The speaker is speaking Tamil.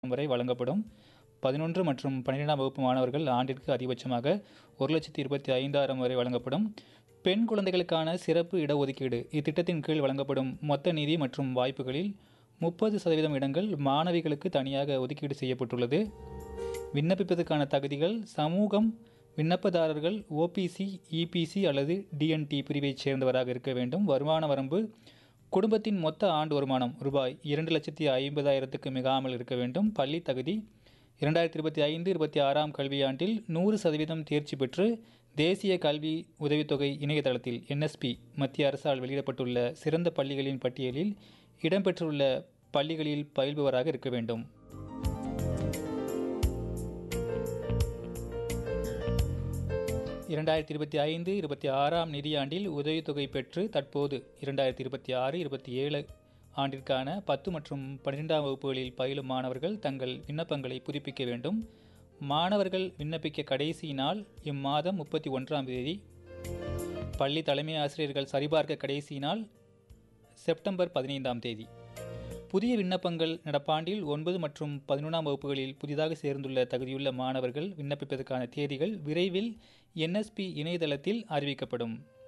வரை வழங்கப்படும் பதினொன்று மற்றும் பன்னிரெண்டாம் வகுப்பு மாணவர்கள் ஆண்டிற்கு அதிகபட்சமாக ஒரு லட்சத்தி இருபத்தி ஐந்தாயிரம் வரை வழங்கப்படும் பெண் குழந்தைகளுக்கான சிறப்பு இடஒதுக்கீடு இத்திட்டத்தின் கீழ் வழங்கப்படும் மொத்த நிதி மற்றும் வாய்ப்புகளில் முப்பது சதவீதம் இடங்கள் மாணவிகளுக்கு தனியாக ஒதுக்கீடு செய்யப்பட்டுள்ளது விண்ணப்பிப்பதற்கான தகுதிகள் சமூகம் விண்ணப்பதாரர்கள் ஓபிசி இபிசி அல்லது டிஎன்டி பிரிவைச் சேர்ந்தவராக இருக்க வேண்டும் வருமான வரம்பு குடும்பத்தின் மொத்த ஆண்டு வருமானம் ரூபாய் இரண்டு லட்சத்தி ஐம்பதாயிரத்துக்கு மிகாமல் இருக்க வேண்டும் பள்ளி தகுதி இரண்டாயிரத்தி இருபத்தி ஐந்து இருபத்தி ஆறாம் கல்வியாண்டில் நூறு சதவீதம் தேர்ச்சி பெற்று தேசிய கல்வி உதவித்தொகை இணையதளத்தில் என்எஸ்பி மத்திய அரசால் வெளியிடப்பட்டுள்ள சிறந்த பள்ளிகளின் பட்டியலில் இடம்பெற்றுள்ள பள்ளிகளில் பயில்பவராக இருக்க வேண்டும் இரண்டாயிரத்தி இருபத்தி ஐந்து இருபத்தி ஆறாம் நிதியாண்டில் உதவித்தொகை பெற்று தற்போது இரண்டாயிரத்தி இருபத்தி ஆறு இருபத்தி ஏழு ஆண்டிற்கான பத்து மற்றும் பன்னிரெண்டாம் வகுப்புகளில் பயிலும் மாணவர்கள் தங்கள் விண்ணப்பங்களை புதுப்பிக்க வேண்டும் மாணவர்கள் விண்ணப்பிக்க கடைசி நாள் இம்மாதம் முப்பத்தி ஒன்றாம் தேதி பள்ளி தலைமை ஆசிரியர்கள் சரிபார்க்க கடைசி நாள் செப்டம்பர் பதினைந்தாம் தேதி புதிய விண்ணப்பங்கள் நடப்பாண்டில் ஒன்பது மற்றும் பதினொன்றாம் வகுப்புகளில் புதிதாக சேர்ந்துள்ள தகுதியுள்ள மாணவர்கள் விண்ணப்பிப்பதற்கான தேதிகள் விரைவில் என்எஸ்பி இணையதளத்தில் அறிவிக்கப்படும்